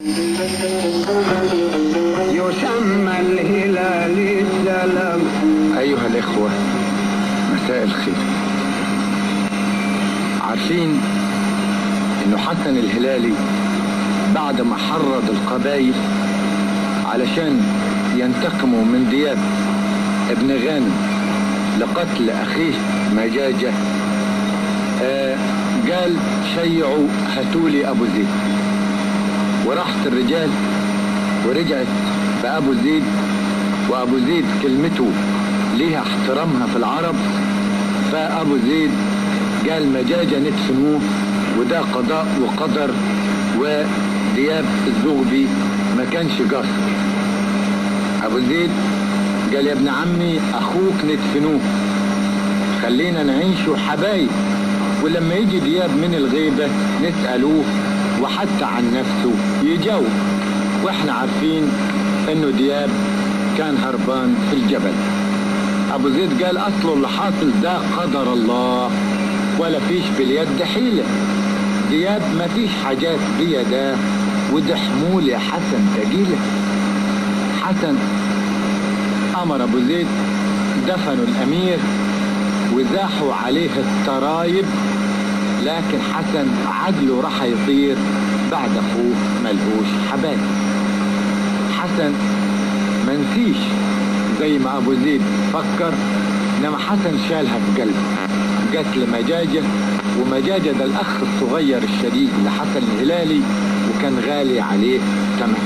يسمى الهلال السلام أيها الإخوة مساء الخير عارفين إنه حسن الهلالي بعد ما حرض القبائل علشان ينتقموا من دياب ابن غانم لقتل أخيه مجاجة آه قال شيعوا هاتولي أبو زيد وراحت الرجال ورجعت بأبو زيد وأبو زيد كلمته ليها احترامها في العرب فأبو زيد قال مجاجة ندفنوه وده قضاء وقدر ودياب الزغبي ما كانش قاصر أبو زيد قال يا ابن عمي أخوك ندفنوه خلينا نعيش حبايب ولما يجي دياب من الغيبة نسألوه وحتى عن نفسه يجاوب واحنا عارفين انه دياب كان هربان في الجبل ابو زيد قال اصله اللي حاصل ده قدر الله ولا فيش باليد حيلة دياب ما فيش حاجات بيده وده حمول يا حسن تقيلة حسن امر ابو زيد دفنوا الامير وزاحوا عليه الترايب لكن حسن عقله راح يطير بعد اخوه ملهوش حبايب حسن منسيش زي ما ابو زيد فكر انما حسن شالها في قلبه قتل مجاجة ومجاجة ده الاخ الصغير الشديد لحسن الهلالي وكان غالي عليه ثمن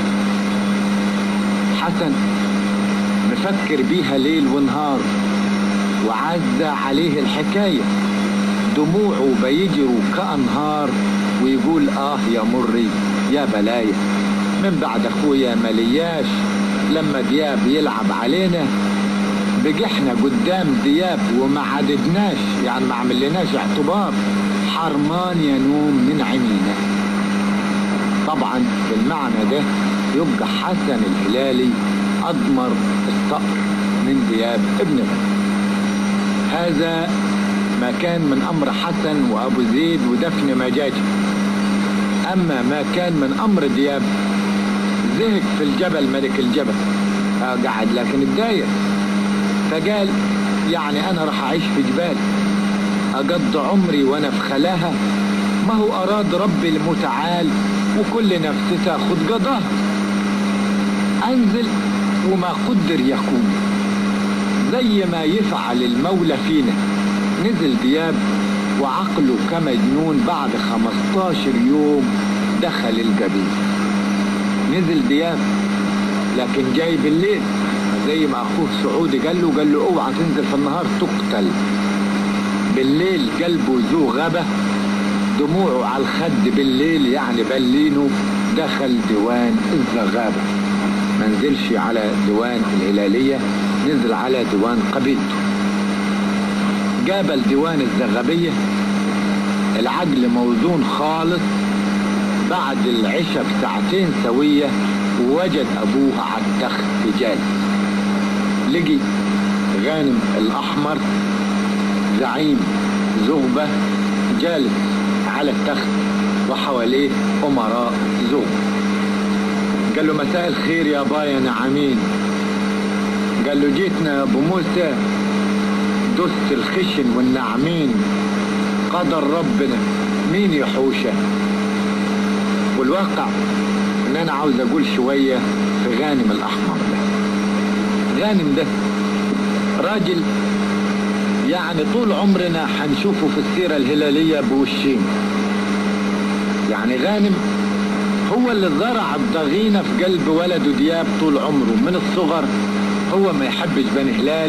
حسن مفكر بيها ليل ونهار وعزى عليه الحكاية دموعه بيجروا كأنهار ويقول آه يا مري يا بلايا من بعد أخويا ملياش لما دياب يلعب علينا بجحنا قدام دياب وما عددناش يعني ما عملناش اعتبار حرمان ينوم من عينينا طبعا بالمعنى ده يبقى حسن الهلالي أضمر الصقر من دياب ابن غنم هذا ما كان من أمر حسن وأبو زيد ودفن مجاجي أما ما كان من أمر دياب زهق في الجبل ملك الجبل آه قعد لكن اتضايق فقال يعني أنا راح أعيش في جبال أقضي عمري وأنا في خلاها ما هو أراد ربي المتعال وكل نفس تاخد قضاها أنزل وما قدر يكون زي ما يفعل المولى فينا نزل دياب وعقله كمجنون بعد 15 يوم دخل الجبيل نزل دياب لكن جاي بالليل زي ما اخوه سعودي قال له قال له اوعى تنزل في النهار تقتل بالليل قلبه ذو غبة دموعه على الخد بالليل يعني بلينه دخل ديوان الزغابة ما نزلش على ديوان الهلالية نزل على ديوان قبيلته قابل ديوان الزغبية العجل موزون خالص بعد العشاء بساعتين سوية ووجد أبوه على التخت جالس لقي غانم الأحمر زعيم زغبة جالس على التخت وحواليه أمراء زغبة قال له مساء الخير يا بايا نعمين قال له جيتنا يا ابو موسى دست الخشن والنعمين قدر ربنا مين يحوشه والواقع ان انا عاوز اقول شوية في غانم الاحمر ده غانم ده راجل يعني طول عمرنا حنشوفه في السيرة الهلالية بوشين يعني غانم هو اللي زرع الضغينة في قلب ولده دياب طول عمره من الصغر هو ما يحبش بني هلال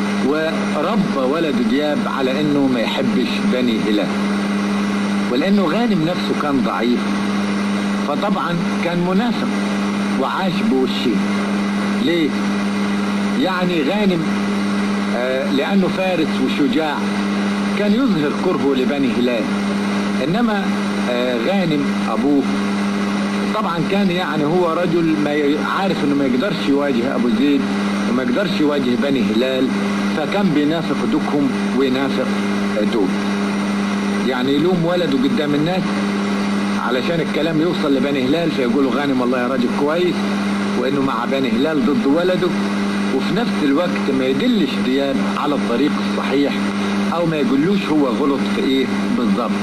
وربى ولده دياب على انه ما يحبش بني هلال ولانه غانم نفسه كان ضعيف فطبعا كان منافق وعاش بوشين ليه يعني غانم آه لانه فارس وشجاع كان يظهر كرهه لبني هلال انما آه غانم ابوه طبعا كان يعني هو رجل ما عارف انه ما يقدرش يواجه ابو زيد وما يقدرش يواجه بني هلال فكان بينافق دوكهم وينافق دول يعني يلوم ولده قدام الناس علشان الكلام يوصل لبني هلال فيقولوا غانم والله يا راجل كويس وانه مع بني هلال ضد ولده وفي نفس الوقت ما يدلش دياب على الطريق الصحيح او ما يقولوش هو غلط في ايه بالظبط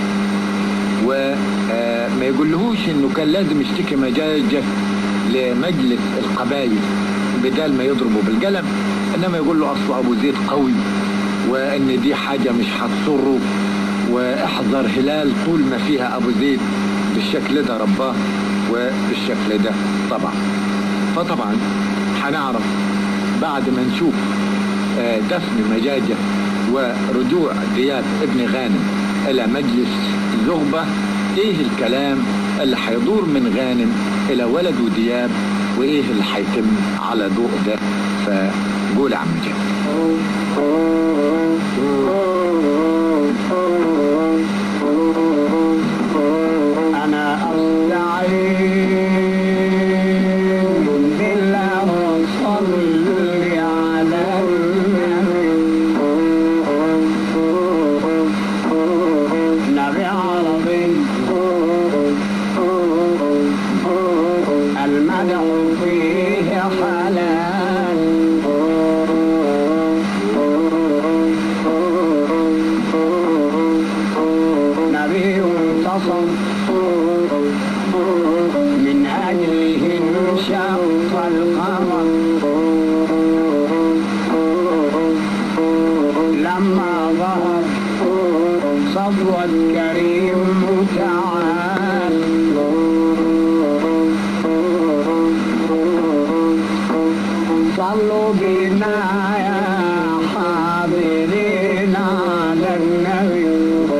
وما يقولهوش انه كان لازم يشتكي مجاجة لمجلس القبائل بدال ما يضربه بالقلم انما يقول له اصل ابو زيد قوي وان دي حاجة مش هتضره واحذر هلال طول ما فيها ابو زيد بالشكل ده رباه وبالشكل ده طبعا فطبعا هنعرف بعد ما نشوف آه، دفن مجاجة ورجوع دياب ابن غانم الى مجلس زغبة ايه الكلام اللي هيدور من غانم الى ولده دياب وايه اللي هيتم على ضوء ده فقول يا عم جاب أنا أستعين بالله وصلي على النبي نبي عربي المدح فيه حلال نبي انتصر من أجله انشق القمر لما ظهر صفوة كريم متعال صلوا بنا يا حاضرين على النبي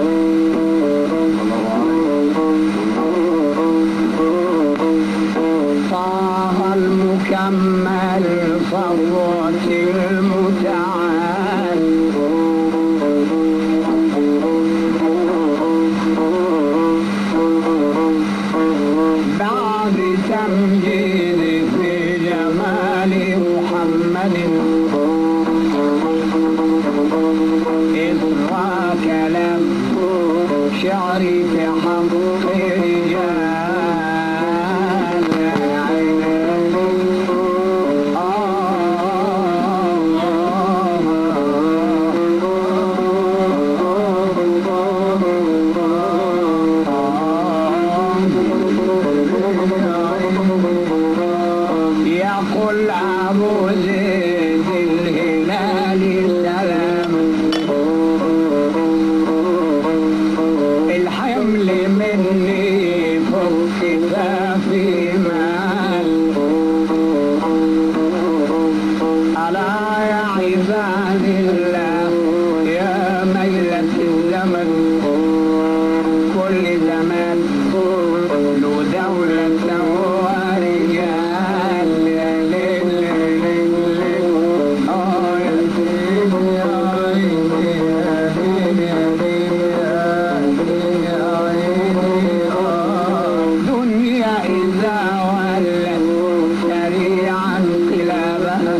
طه المكمل صوت المتعال بعد تمجيد في جمال محمد إسرى كلام شعري في حق رجال يقول أبو زيد الهلال سلام الحمل مني فوق كتافي مال ألا يا عباد الله يا ميلة الزمن كل زمان له دولة ورجال آه يا سيدي يا عيني يا عيني يا عيني يا عيني آه دنيا إذا ولت سريعا انقلابها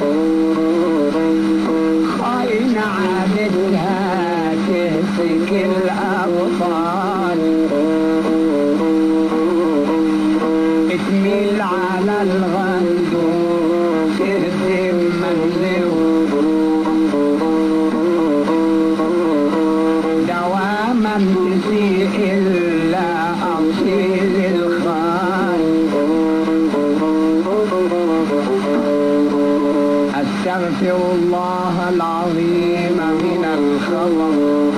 خاين عادتها تهتك الأبطال تميل على الغند تهدم منزله دواما تسيء إلا أصيل الخال أستغفر الله العظيم من الخطر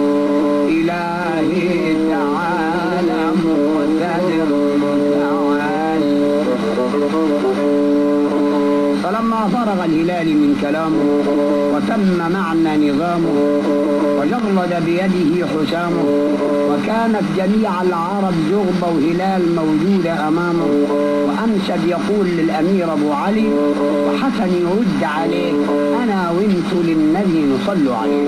إلهي تعالى مقتدر متعال فلما فرغ الهلال من كلامه وتم معنى نظامه وجرد بيده حسامه وكانت جميع العرب زغبة وهلال موجودة أمامه وأمسد يقول للأمير أبو علي وحسن يرد عليه أنا وانت للنبي نصلي عليه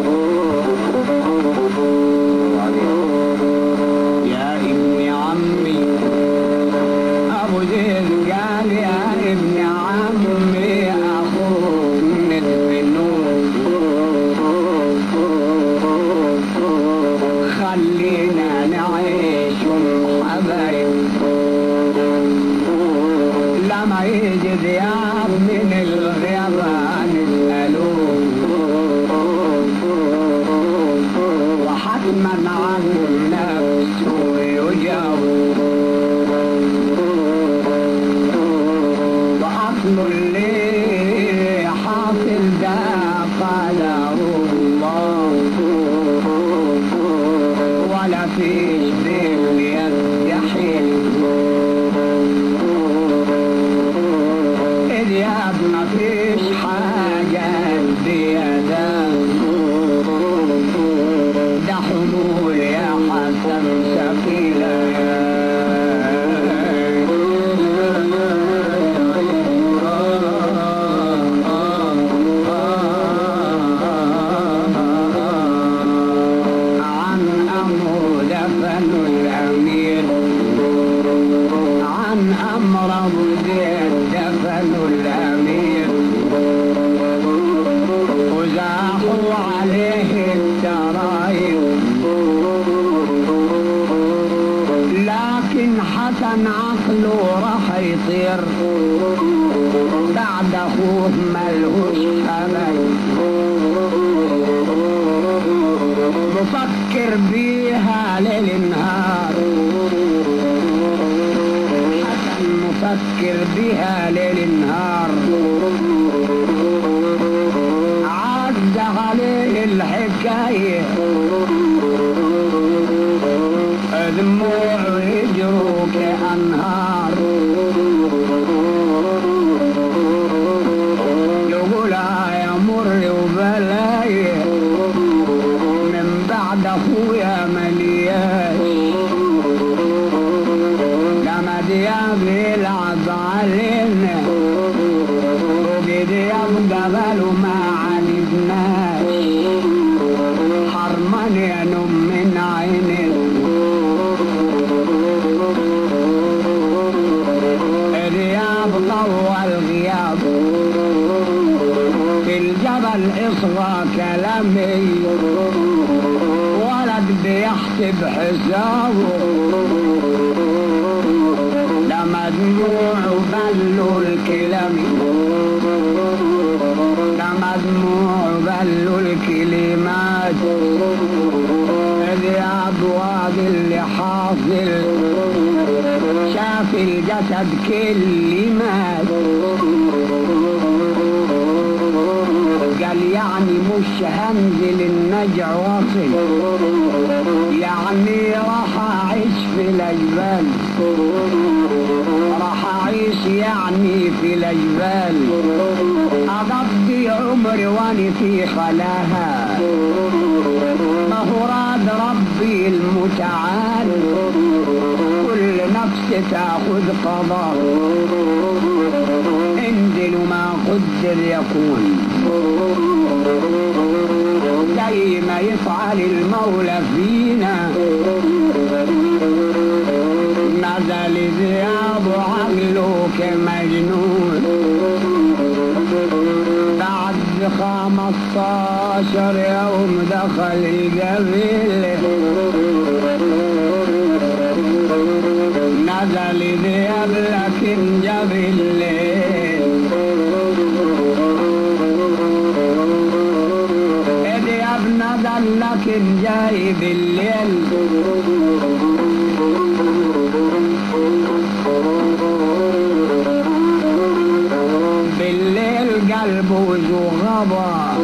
يا ابن عمي أبو زيد قال يا ابن عمي أخوك ندفنوه خلينا نعيش حبايب لما يجي ذياب من الغيابة نسألوه وحتما عن نفسه يجاوب وأصل اللي حاصل ده قدر الله ولا فيش باليد يحيل إذ يا ما فيش حاجة بيدك ده حلول يا حسن سفينة عن أمر دفن الأمير عن أمر دفن الأمير وزاحوا عليه الترايب لكن حسن عقله راح يطير بعد اخوه ملهوش امل مفكر بيها ليل نهار حسن مفكر بيها ليل نهار عد عليه الحكاية دموع يجروا كأنهار يقول يا مر وبلاي من بعد اخويا ملياش لما دياب يلعب علينا وبدياب قبله ما عندناش حرمان ينم من عينك الرياض طوى الغياب في الجبل اصغى كلامي ولد بيحسب حسابه لما دموعه بلوا الكلام لما دموعه بلوا الكلمات يا ابواب اللي حاصل شاف الجسد كلمات قال يعني مش هنزل النجع واصل يعني راح اعيش في الجبال راح اعيش يعني في الجبال اقضي عمري واني في خلاها ما هو راد ربي المتعال كل نفس تاخذ قضاء انزل ما قدر يكون زي ما يفعل المولى فينا نزل ذياب عقله كمجنون بعد خمستاشر يوم دخل القبيل نزل ذياب لكن جاب الليل ذياب نزل لكن جاي بالليل بالليل قلبه زغبا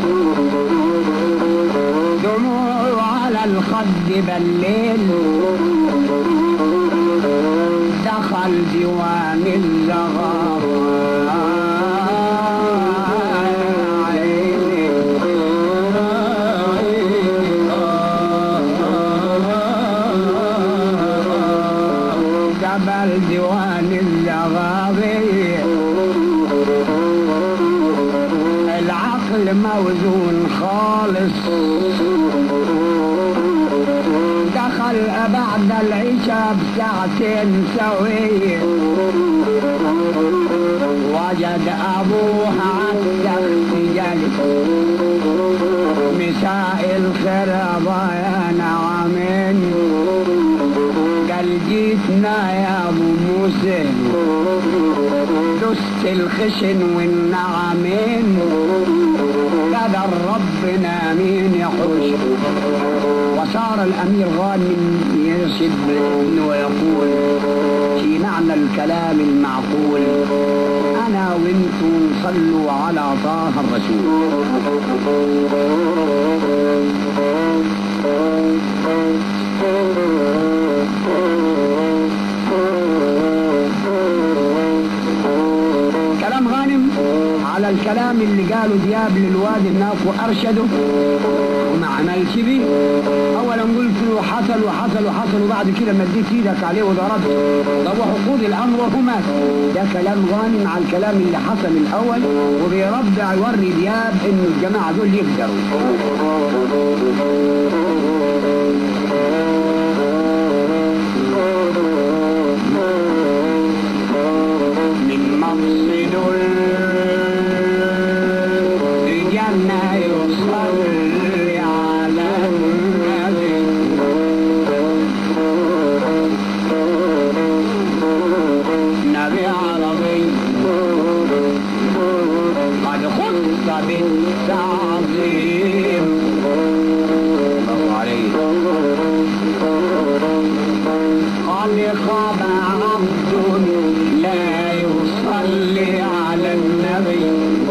دموعه على الخد بالليل دخل ديوان الزغار جبل ديوان الزغابي العقل موزون خالص دخل بعد العشاء بساعتين سوية وجد أبوه عالسقف جالس مساء الخير يا نعمين قال جيتنا يا ابو موسى دوست الخشن والنعمين قدر ربنا مين يحوش وصار الامير غانم يرشد بابنه ويقول في معنى الكلام المعقول انا وانتم صلوا على طه الرسول كلام غانم على الكلام اللي قاله دياب للواد هناك وارشده وما عملش بيه اولا قلت له حصل وحصل وحصل وبعد كده مديت ايدك عليه وضربت طب وحقود الامر وهو مات ده كلام غانم على الكلام اللي حصل الاول وبيربع يوري دياب انه الجماعه دول يقدروا من مقصد الجنة يصلي على النبي نبي عربي قد خص بالتعظيم الله عليه قد خاب عبد لا يصلي على النبي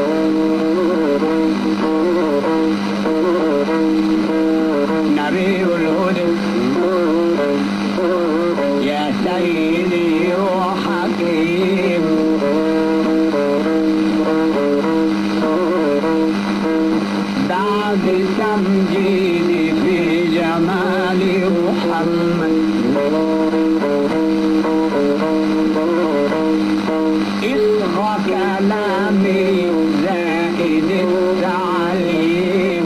نبي الهدى يا سيدي وحكيم بعد تمجيدي في جمال محمد اصغى كلامي زائد التعليم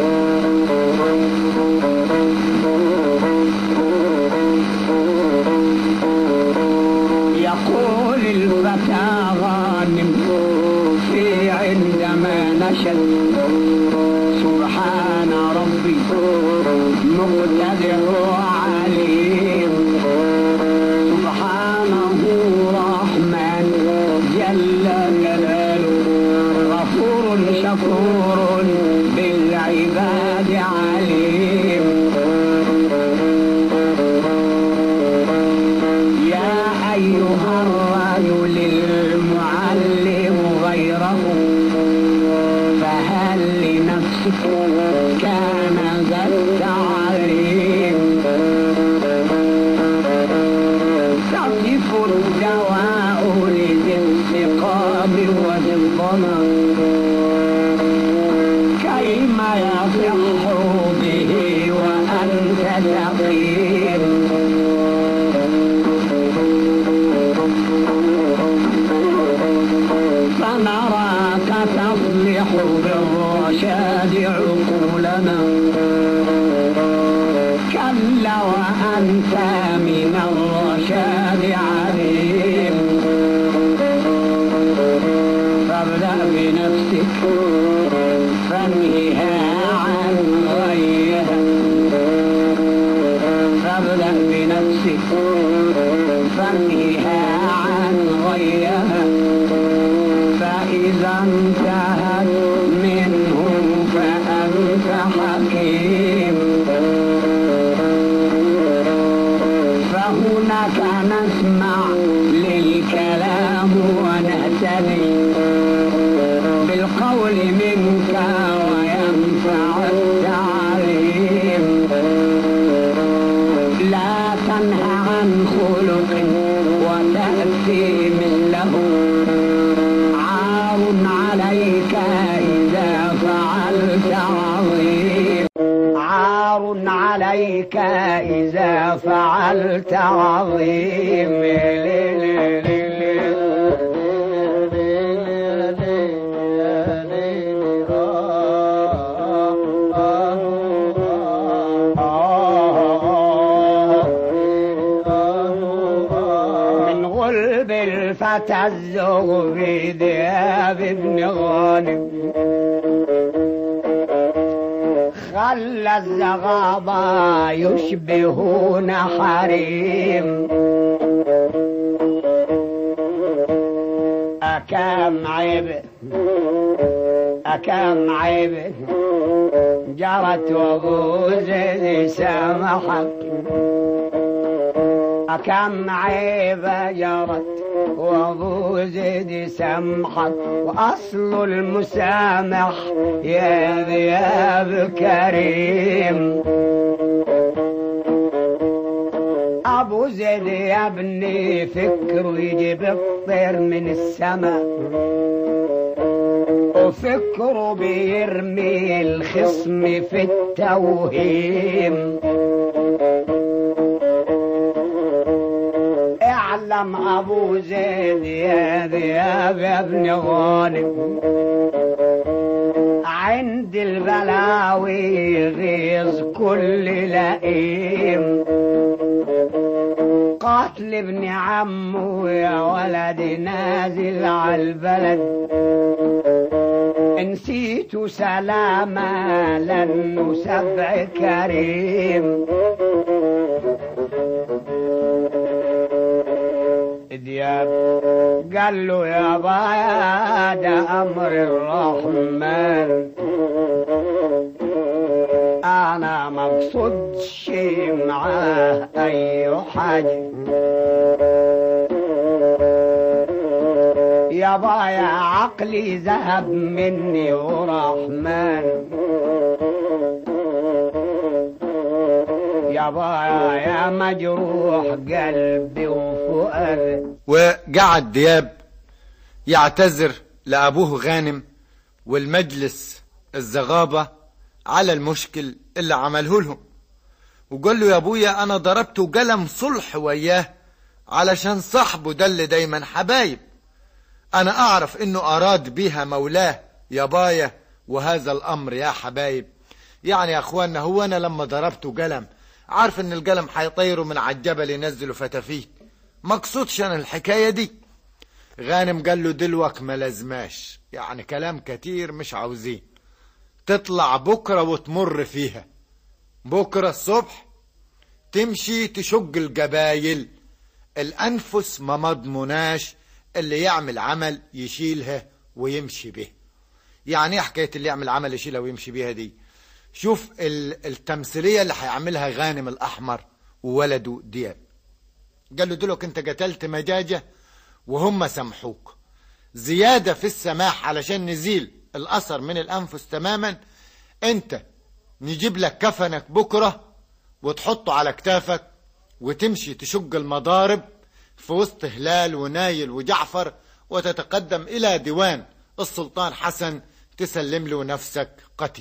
يقول الفتى غانم في عندما نشد سبحان ربي مقتدر عليم سبحانه رحمن جل جلاله غفور شكور بالعباد عليم يا أيها الرجل المعلم غيره فهل لنفسك كان ذا التعليم تصف الدواء لذي السقام وذي الظما كيما يصح به وأنت تقيم فنراك تصلح بالرشاد عقولنا كلا وأنت من الرشاد عليم فابدأ بنفسك فانهها عن غيها فابدأ بنفسك فانهها عن غيها فإذا انتهت منهم فأنت حكيم فهناك نسمع للكلام ونهتدي بالقول منك وينفع التعليم لا تنهى عن خلق وتأتي مثله عار عليك إذا فعلت عظيم عار عليك إذا فعلت عظيم من غلب الفتى الزغبي دياب ابن غانم خلى الزغابة يشبهون حريم أكام عيب أكام عيب جرت وبوزي سامحك أكم عيبة جرت وابو زيد سمحك واصل المسامح يا ذياب كريم ابو زيد يا ابني فكره يجيب الطير من السماء وفكره بيرمي الخصم في التوهيم اعلم ابو زيد يا ذياب يا ابن غانم عند البلاوي يغيظ كل لئيم قاتل ابن عمه يا ولدي نازل على البلد نسيت سلاما لانه سبع كريم دياب قال له يا بايا ده امر الرحمن انا مقصودش معاه اي حاجه يا بايا عقلي ذهب مني ورحمن يا بايا يا مجروح قلبي وفؤاد وقعد دياب يعتذر لأبوه غانم والمجلس الزغابة على المشكل اللي عمله لهم وقال له يا ابويا انا ضربته قلم صلح وياه علشان صاحبه ده اللي دايما حبايب انا اعرف انه اراد بيها مولاه يا بايا وهذا الامر يا حبايب يعني يا اخوانا هو انا لما ضربته قلم عارف ان القلم حيطيره من على الجبل ينزله فتافيت مقصودش انا الحكاية دي غانم قال له دلوك ما لازماش يعني كلام كتير مش عاوزين تطلع بكرة وتمر فيها بكرة الصبح تمشي تشق الجبايل الأنفس ما مضمناش اللي يعمل عمل يشيلها ويمشي به يعني ايه حكاية اللي يعمل عمل يشيلها ويمشي بيها دي شوف ال- التمثيلية اللي هيعملها غانم الأحمر وولده دياب قال له دلوك انت قتلت مجاجة وهم سامحوك زيادة في السماح علشان نزيل الأثر من الأنفس تماما انت نجيب لك كفنك بكرة وتحطه على كتافك وتمشي تشق المضارب في وسط هلال ونايل وجعفر وتتقدم إلى ديوان السلطان حسن تسلم له نفسك قتيل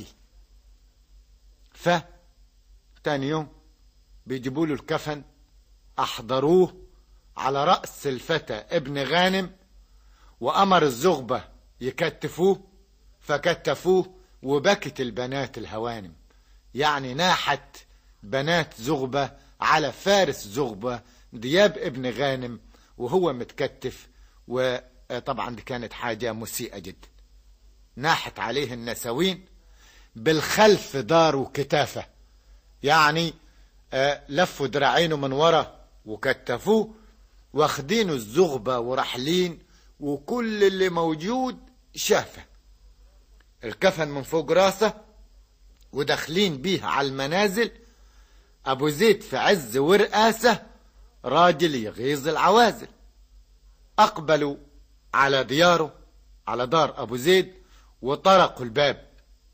ف تاني يوم بيجيبوا له الكفن أحضروه على رأس الفتى ابن غانم وأمر الزغبة يكتفوه فكتفوه وبكت البنات الهوانم يعني ناحت بنات زغبة على فارس زغبة دياب ابن غانم وهو متكتف وطبعا دي كانت حاجة مسيئة جدا ناحت عليه النسوين بالخلف داروا كتافه يعني آه، لفوا دراعينه من ورا وكتفوه واخدينه الزغبة ورحلين وكل اللي موجود شافه الكفن من فوق راسه وداخلين بيه على المنازل ابو زيد في عز ورقاسه راجل يغيظ العوازل اقبلوا على دياره على دار ابو زيد وطرقوا الباب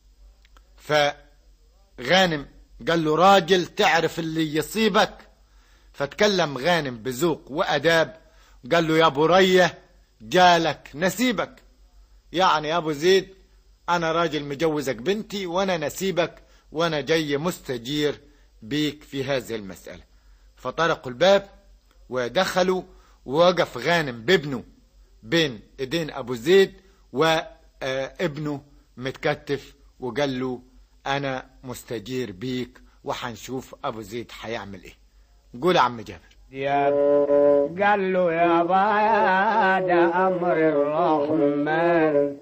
فغانم قال له راجل تعرف اللي يصيبك فتكلم غانم بذوق واداب قال له يا بريه جالك نسيبك يعني يا ابو زيد انا راجل مجوزك بنتي وانا نسيبك وانا جاي مستجير بيك في هذه المسألة فطرقوا الباب ودخلوا ووقف غانم بابنه بين ايدين ابو زيد وابنه متكتف وقال له انا مستجير بيك وحنشوف ابو زيد هيعمل ايه قول يا عم جابر دياب قال له يا بايا ده امر الرحمن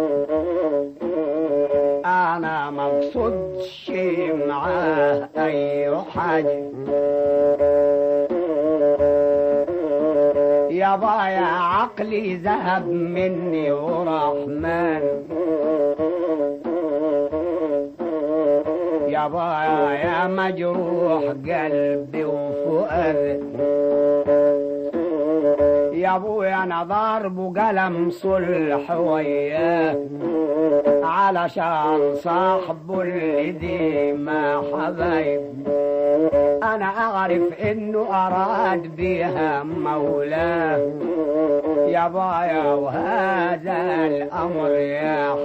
انا مقصودش معاه اي حاجه يا يا بايا عقلي ذهب مني ورحمن يا بايا يا مجروح قلبي وفؤاد يا ابويا انا ضارب قلم صلح وياه علشان صاحبه اللي دي ما حبايب انا اعرف انه اراد بها مولاه يا بايا وهذا الامر يا